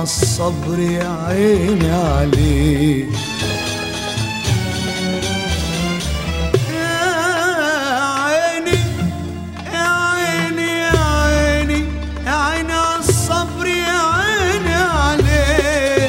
عالصبر يا عيني عليه يا عيني يا عيني يا عيني يا عيني عالصبر يا عيني عليه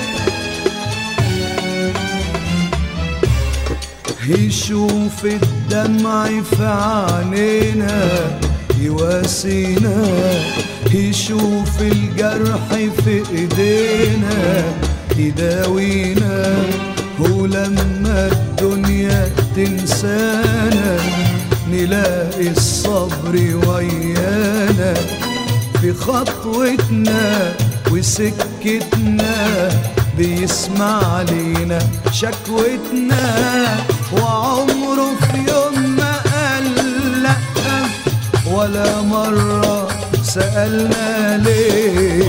يشوف الدمع في عينينا يواسينا يشوف الجرح في ايدينا يداوينا ولما الدنيا تنسانا نلاقي الصبر ويانا في خطوتنا وسكتنا بيسمع لينا شكوتنا وعمره في يوم ما قال لأ ولا مرة سألنا ليه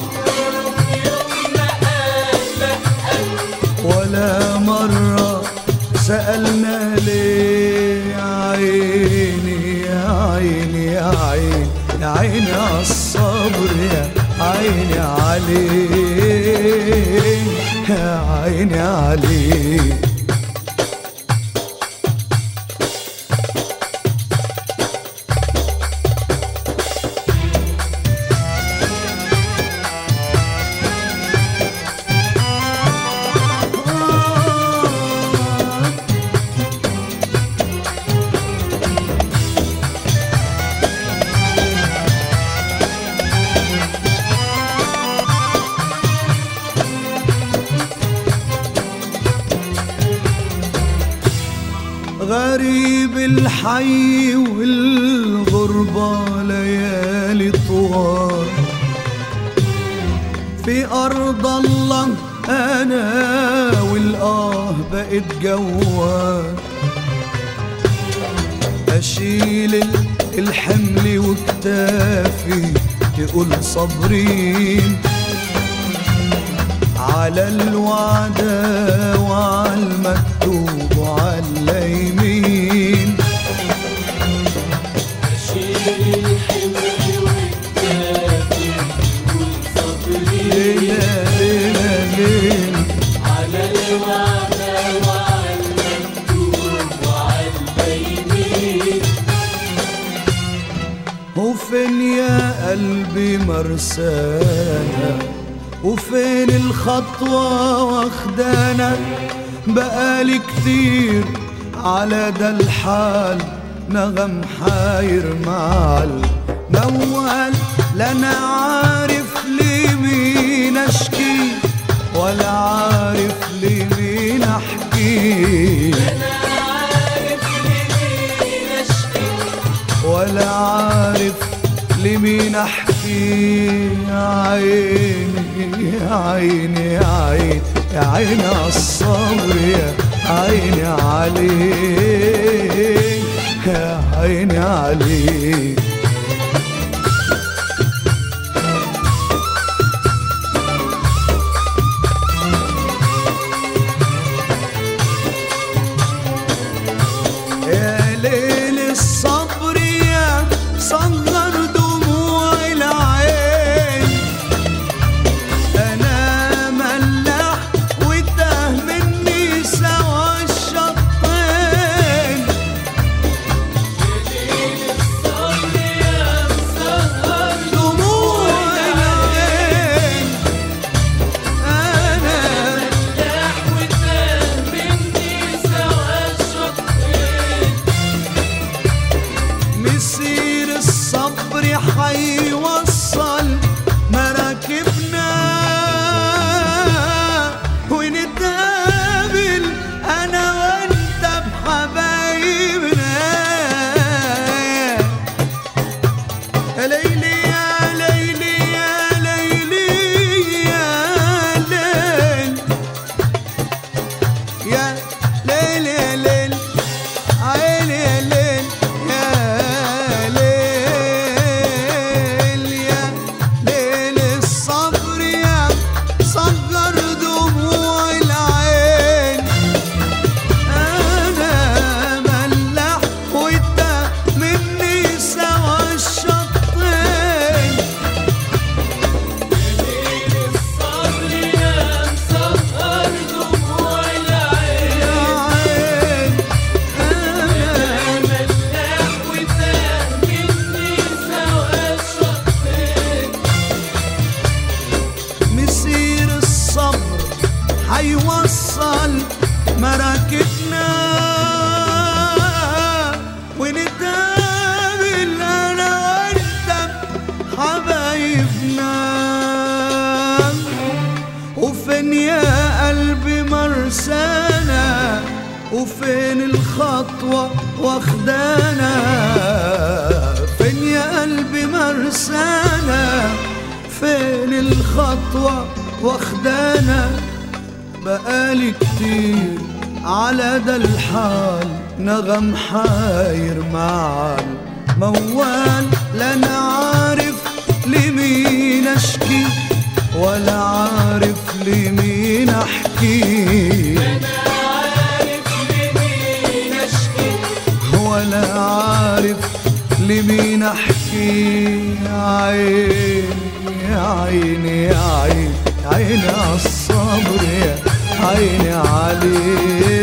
ولا مرة سألنا ليه يا عيني يا عيني يا عيني يا عيني عالصبر يا عيني عليه يا عيني عليه غريب الحي والغربة ليالي طوال في أرض الله أنا والآه بقيت جوال أشيل ال- الحمل وكتافي تقول صابرين على الوعدة وعلى المكتوب وعلى اليمين ليلة ليلة ليلة وفين يا قلبي مرسانا وفين الخطوة واخدانا بقالي كتير على ده الحال نغم حاير معال موال لا انا عارف لمين اشكي ولا عارف لمين احكي ولا عارف لمين احكي يا عيني يا عيني يا عيني يا عيني عالصبر يا عيني عليك يا عيني عليك يا ليل الصبر يا صغر دموع العين انا ملاح وتاه مني سوا الشطين مراكبنا ونتقابل انا وانت حبايبنا وفين يا قلبي مرسانا وفين الخطوة واخدانا فين يا قلبي مرسانا فين الخطوة واخدانا بقالي كتير على ده الحال نغم حاير مع الموال لا انا عارف لمين اشكي ولا عارف لمين احكي ولا عارف لمين احكي عيني يا عيني يا عيني عيني عالصبر يا عيني عليك